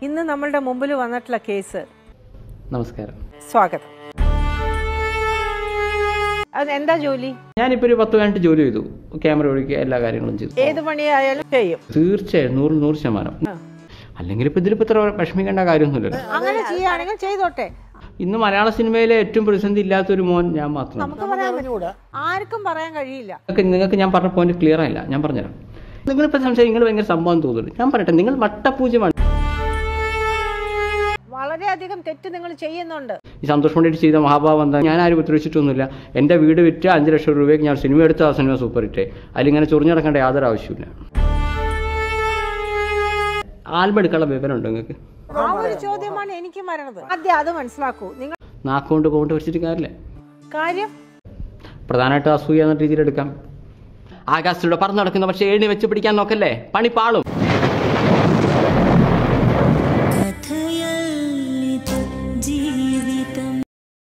ഇന്ന് നമ്മളുടെ മുമ്പിൽ വന്നിട്ടുള്ള കേസ് നമസ്കാരം സ്വാഗതം അത് എന്താ ജോലി ഞാനിപ്പോൾ ഒരു പത്ത് പതിനെട്ട് ജോലി ചെയ്തു ക്യാമറ ഒഴിക്കുക എല്ലാ കാര്യങ്ങളും ചെയ്തു ഏത് പണിയായാലും ചെയ്യും തീർച്ചയായും നൂറ് നൂറ് ശതമാനം അല്ലെങ്കിൽ ഇപ്പം ഇതിലിപ്പോൾ ഇത്ര വിഷമിക്കേണ്ട കാര്യമൊന്നുമില്ലല്ലോ അങ്ങനെ ചെയ്യുകയാണെങ്കിൽ ചെയ്തോട്ടെ ഇന്ന് മലയാള സിനിമയിലെ ഏറ്റവും പ്രതിസന്ധി ഇല്ലാത്തൊരു മോൻ ഞാൻ മാത്രമാണ് നമുക്ക് പറയാൻ പറ്റൂല ആർക്കും പറയാൻ കഴിയില്ല നിങ്ങൾക്ക് നിങ്ങൾക്ക് ഞാൻ പറഞ്ഞ പോയിന്റ് ക്ലിയർ ആയില്ല ഞാൻ പറഞ്ഞുതരാം നിങ്ങളിപ്പോൾ സംശയം നിങ്ങൾ ഭയങ്കര സംഭവം തോന്നുന്നു ഞാൻ പറയട്ടെ നിങ്ങൾ വട്ടപൂജ്യമാണ് വളരെയധികം തെറ്റ് നിങ്ങൾ ചെയ്യുന്നുണ്ട് ഈ സന്തോഷം കൊണ്ടിട്ട് ചെയ്ത മഹാഭാവം എന്താ ഞാൻ ആരും ഉപദ്രവിച്ചിട്ടൊന്നുമില്ല എൻ്റെ വീട് വിറ്റ് അഞ്ച് ലക്ഷം രൂപയ്ക്ക് ഞാൻ സിനിമ എടുത്ത ആ സിനിമ സൂപ്പർ ഹിറ്റ് അതിലിങ്ങനെ ചൊറിഞ്ഞടക്കേണ്ട യാതൊരു ആവശ്യമില്ല ആൽബം എടുക്കാനുള്ള വിവരമുണ്ടോ നിങ്ങൾക്ക് ആ ഒരു ചോദ്യമാണ് എനിക്ക് വരണത് ആദ്യം അത് മനസ്സിലാക്കൂ നിങ്ങൾ നാക്കുകൊണ്ട് കൊണ്ട് വെച്ചിട്ട് കാര്യമില്ല കാര്യം പ്രധാനമായിട്ട് അസൂയ എന്ന രീതിയിൽ എടുക്കാം ആകാശത്തിലൂടെ പറന്നു നടക്കുന്ന പക്ഷേ ഏണി വെച്ച് പിടിക്കാൻ നോക്കല്ലേ പണി പാളും